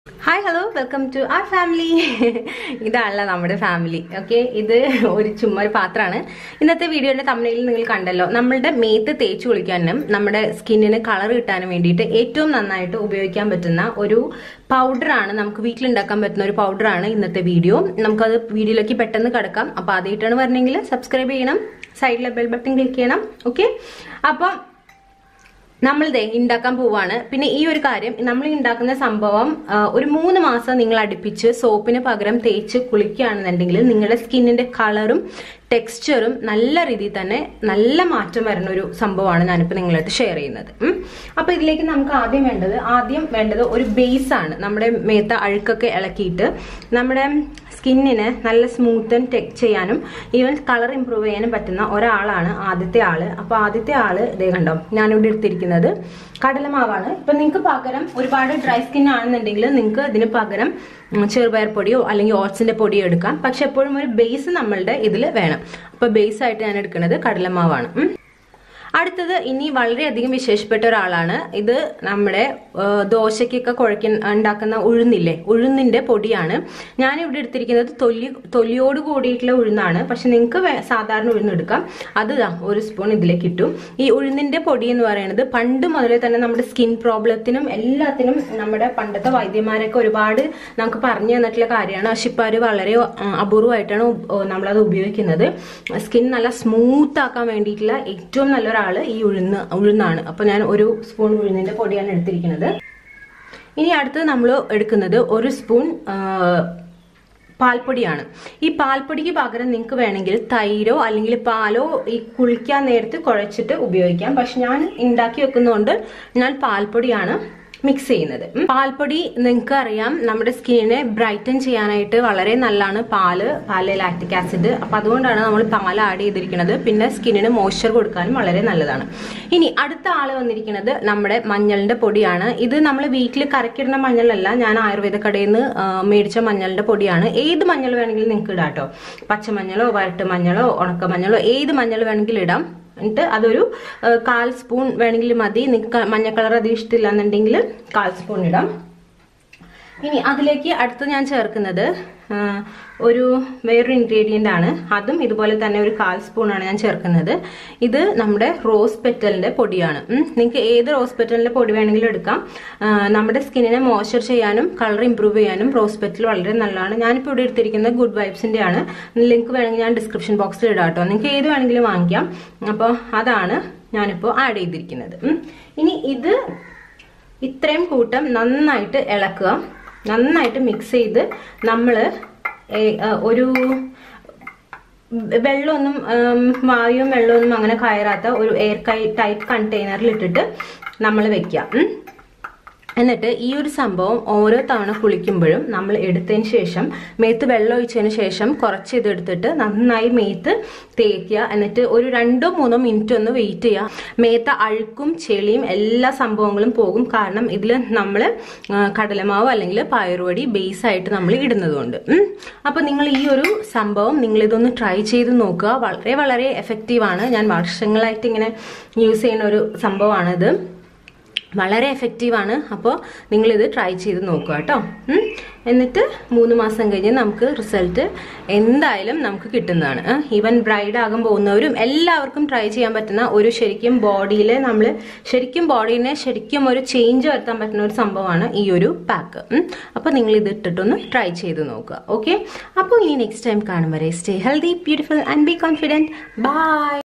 Hi hello welcome to our family ഇതാണല്ലോ നമ്മുടെ family okay ഇത് ഒരു ചുമ്മാ ഒരു പാത്രമാണ് ഇന്നത്തെ വീഡിയോയുടെ തമിഴിൽ നിങ്ങൾ കണ്ടല്ലോ നമ്മളുടെ മേത്ത് തേച്ച് കുളിക്കാനും നമ്മുടെ സ്കിന്നിന് കളർ കിട്ടാനും വേണ്ടിയിട്ട് ഏറ്റവും നന്നായിട്ട് ഉപയോഗിക്കാൻ പറ്റുന്ന ഒരു പൗഡറാണ് നമുക്ക് വീട്ടിലുണ്ടാക്കാൻ പറ്റുന്ന ഒരു പൗഡറാണ് ഇന്നത്തെ വീഡിയോ നമുക്കത് വീഡിയോയിലേക്ക് പെട്ടെന്ന് കിടക്കാം അപ്പോൾ ആദ്യമായിട്ടാണ് പറഞ്ഞെങ്കിൽ സബ്സ്ക്രൈബ് ചെയ്യണം സൈഡിലെ ബെൽ ബട്ടൺ ക്ലിക്ക് ചെയ്യണം ഓക്കെ അപ്പം നമ്മൾ ദേ ഉണ്ടാക്കാൻ പോവാണ് പിന്നെ ഈ ഒരു കാര്യം നമ്മൾ ഉണ്ടാക്കുന്ന സംഭവം ആ, ഒരു മൂന്ന് മാസം നിങ്ങൾ അടുപ്പിച്ച് സോപ്പിന് പകരം തേച്ച് കുളിക്കുകയാണെന്നുണ്ടെങ്കിൽ നിങ്ങളുടെ സ്കിന്നിന്റെ കളറും ടെക്സ്ചറും നല്ല രീതിയിൽ തന്നെ നല്ല മാറ്റം വരുന്ന ഒരു സംഭവമാണ് ഞാനിപ്പോൾ നിങ്ങളായിട്ട് ഷെയർ ചെയ്യുന്നത് ഉം. അപ്പൊ ഇതിലേക്ക് നമുക്ക് ആദ്യം വേണ്ടത് ആദ്യം വേണ്ടത് ഒരു ബേസ് ആണ് നമ്മുടെ മേത്ത അഴുക്കൊക്കെ ഇളക്കിയിട്ട് നമ്മുടെ സ്കിന്നിന് നല്ല സ്മൂത്ത് ആൻഡ് ടെക് ചെയ്യാനും ഈവൻ കളർ ഇമ്പ്രൂവ് ചെയ്യാനും പറ്റുന്ന ഒരാളാണ് ആദ്യത്തെ ആള് അപ്പൊ ആദ്യത്തെ ആള് ഇതേ കണ്ടോ ഞാനിവിടെ എടുത്തിരിക്കുന്നത് കടലമാവാണ് ഇപ്പൊ നിങ്ങൾക്ക് പകരം ഒരുപാട് ഡ്രൈ സ്കിൻ ആണെന്നുണ്ടെങ്കിൽ നിങ്ങൾക്ക് ഇതിന് പകരം ഉം, ചെറുപയർ പൊടിയോ അല്ലെങ്കിൽ ഓട്സിന്റെ പൊടിയോ എടുക്കാം പക്ഷെ എപ്പോഴും ഒരു ബേസ് നമ്മളുടെ ഇതിൽ വേണം അപ്പൊ ബേസ് ആയിട്ട് ഞാൻ എടുക്കുന്നത് കടലമാവാണ് ഉം. അടുത്തത് ഇനി വളരെയധികം വിശേഷപ്പെട്ട ഒരാളാണ് ഇത് നമ്മുടെ ആ, ദോശയ്ക്കൊക്കെ കുഴക്കുന്ന ഉണ്ടാക്കുന്ന ഉഴുന്നില്ലേ ഉഴുന്നിന്റെ പൊടിയാണ് ഞാൻ ഇവിടെ എടുത്തിരിക്കുന്നത് തൊലി തൊലിയോട് കൂടിയിട്ടുള്ള ഉഴുന്നാണ് പക്ഷെ നിങ്ങൾക്ക് സാധാരണ ഉഴുന്ന് എടുക്കാം അത് ദാ ഒരു സ്പൂൺ ഇതിലേക്ക് ഇട്ടു ഈ ഉഴുന്നിന്റെ പൊടി എന്ന് പറയുന്നത് പണ്ട് മുതലേ തന്നെ നമ്മുടെ സ്കിൻ പ്രോബ്ലത്തിനും എല്ലാത്തിനും നമ്മുടെ പണ്ടത്തെ വൈദ്യന്മാരൊക്കെ ഒരുപാട് നമുക്ക് പറഞ്ഞു തന്നിട്ടുള്ള കാര്യമാണ് പക്ഷെ ഇപ്പൊ അത് വളരെ ആ, അപൂർവമായിട്ടാണ് ഉപ- ഓ, നമ്മളത് ഉപയോഗിക്കുന്നത് സ്കിൻ നല്ല സ്മൂത്ത് ആക്കാൻ വേണ്ടിയിട്ടുള്ള ഏറ്റവും നല്ലൊരാള് ഈ ഉഴുന്ന് ഉഴുന്നാണ് അപ്പൊ ഞാൻ ഒരു സ്പൂൺ ഉഴുന്നിന്റെ പൊടിയാണ് എടുത്തിരിക്കുന്നത് ഇനി അടുത്തത് നമ്മൾ എടുക്കുന്നത് ഒരു സ്പൂൺ ആ, പാൽപ്പൊടിയാണ് ഈ പാൽപ്പൊടിക്ക് പകരം നിങ്ങൾക്ക് വേണമെങ്കിൽ തൈരോ അല്ലെങ്കിൽ പാലോ ഈ കുളിക്കാൻ നേരത്ത് കുഴച്ചിട്ട് ഉപയോഗിക്കാം പക്ഷെ ഞാൻ ഉണ്ടാക്കി വെക്കുന്നതുകൊണ്ട് ഞാൻ പാൽപ്പൊടിയാണ് മിക്സ് ചെയ്യുന്നത് ഉം. പാൽപ്പൊടി നിങ്ങൾക്ക് അറിയാം നമ്മുടെ സ്കിന്നിനെ ബ്രൈറ്റൻ ചെയ്യാനായിട്ട് വളരെ നല്ലതാണ് പാല് പാല് ലാക്റ്റിക് ആസിഡ് അപ്പൊ അതുകൊണ്ടാണ് നമ്മൾ പാൽ ആഡ് ചെയ്തിരിക്കുന്നത് പിന്നെ സ്കിന്നിന് മോയ്സ്ചർ കൊടുക്കാനും വളരെ നല്ലതാണ് ഇനി അടുത്ത ആള് വന്നിരിക്കുന്നത് നമ്മുടെ മഞ്ഞളിന്റെ പൊടിയാണ് ഇത് നമ്മൾ വീട്ടിൽ കറക്കിടുന്ന മഞ്ഞളല്ല ഞാൻ ആയുർവേദ കടയിൽ നിന്ന് ആ, മേടിച്ച മഞ്ഞളിന്റെ പൊടിയാണ് ഏത് മഞ്ഞൾ വേണമെങ്കിലും നിങ്ങൾക്ക് ഇടാം കേട്ടോ പച്ചമഞ്ഞളോ വരട്ട് മഞ്ഞളോ ഉണക്ക മഞ്ഞളോ ഏത് മഞ്ഞൾ വേണമെങ്കിലും ഇടാം എന്നിട്ട് അതൊരു ആ, കാൽ സ്പൂൺ വേണമെങ്കിൽ മതി നിങ്ങൾക്ക് മഞ്ഞ കളർ അധികം ഇഷ്ടമില്ല എന്നുണ്ടെങ്കിൽ കാൽ സ്പൂൺ ഇടാം ഇനി അതിലേക്ക് അടുത്ത് ഞാൻ ചേർക്കുന്നത് ആ, ഒരു വേറൊരു ഇൻഗ്രീഡിയൻ്റ് ആണ് അതും ഇതുപോലെ തന്നെ ഒരു കാൽ സ്പൂണാണ് ഞാൻ ചേർക്കുന്നത് ഇത് നമ്മുടെ റോസ് പെറ്റലിന്റെ പൊടിയാണ് നിങ്ങൾക്ക് ഏത് റോസ് പെറ്റലിന്റെ പൊടി വേണമെങ്കിലും എടുക്കാം ആ, നമ്മുടെ സ്കിന്നിനെ മോയ്സ്ചർ ചെയ്യാനും കളർ ഇമ്പ്രൂവ് ചെയ്യാനും റോസ് പെറ്റൽ വളരെ നല്ലതാണ് ഞാനിപ്പോൾ ഇവിടെ എടുത്തിരിക്കുന്നത് ഗുഡ് വൈബ്സിന്റെ ആണ് ലിങ്ക് വേണമെങ്കിൽ ഞാൻ ഡിസ്ക്രിപ്ഷൻ ബോക്സിൽ ഇടാം കേട്ടോ നിങ്ങൾക്ക് ഏത് വേണമെങ്കിലും വാങ്ങിക്കാം അപ്പോൾ അതാണ് ഞാനിപ്പോൾ ആഡ് ചെയ്തിരിക്കുന്നത് ഉം. ഇനി ഇത് ഇത്രയും കൂട്ടം നന്നായിട്ട് ഇളക്കുക നന്നായിട്ട് മിക്സ് ചെയ്ത് നമ്മൾ ഒരു വെള്ളമൊന്നും ഉം, വായുവും വെള്ളമൊന്നും അങ്ങനെ കയറാത്ത ഒരു എയർ ടൈറ്റ് കണ്ടെയ്നറിൽ ഇട്ടിട്ട് നമ്മൾ വെക്കുക ഉം. എന്നിട്ട് ഈ ഒരു സംഭവം ഓരോ തവണ കുളിക്കുമ്പോഴും നമ്മൾ എടുത്തതിന് ശേഷം മേത്ത് വെള്ളം ഒഴിച്ചതിന് ശേഷം കുറച്ച് ഇത് എടുത്തിട്ട് നന്നായി മേത്ത് തേക്കുക എന്നിട്ട് ഒരു രണ്ടോ മൂന്നോ മിനിറ്റ് ഒന്ന് വെയിറ്റ് ചെയ്യുക മേത്ത അഴുക്കും ചെളിയും എല്ലാ സംഭവങ്ങളും പോകും കാരണം ഇതിൽ നമ്മൾ കടലമാവ് അല്ലെങ്കിൽ പയറുപൊടി ബേസ് ആയിട്ട് നമ്മൾ ഇടുന്നതുകൊണ്ട് ഉം. അപ്പൊ നിങ്ങൾ ഈ ഒരു സംഭവം നിങ്ങൾ ഇതൊന്ന് ട്രൈ ചെയ്ത് നോക്കുക വളരെ വളരെ എഫക്റ്റീവാണ് ഞാൻ വർഷങ്ങളായിട്ട് ഇങ്ങനെ യൂസ് ചെയ്യുന്ന ഒരു സംഭവമാണിത് വളരെ എഫക്റ്റീവാണ് അപ്പോൾ നിങ്ങളിത് ട്രൈ ചെയ്ത് നോക്കുക കേട്ടോ ഉം. എന്നിട്ട് മൂന്ന് മാസം കഴിഞ്ഞ് നമുക്ക് റിസൾട്ട് എന്തായാലും നമുക്ക് കിട്ടുന്നതാണ് ഈവൻ ബ്രൈഡ് ആകാൻ പോകുന്നവരും എല്ലാവർക്കും ട്രൈ ചെയ്യാൻ പറ്റുന്ന ഒരു ശരിക്കും ബോഡിയിൽ നമ്മൾ ശരിക്കും ബോഡീനെ ശരിക്കും ഒരു ചേഞ്ച് വരുത്താൻ പറ്റുന്ന ഒരു സംഭവമാണ് ഈ ഒരു പാക്ക് അപ്പോൾ നിങ്ങൾ ഇത് ഇട്ടിട്ടൊന്ന് ട്രൈ ചെയ്ത് നോക്കുക ഓക്കെ അപ്പോൾ ഇനി നെക്സ്റ്റ് ടൈം കാണും വരെ stay healthy beautiful and be confident by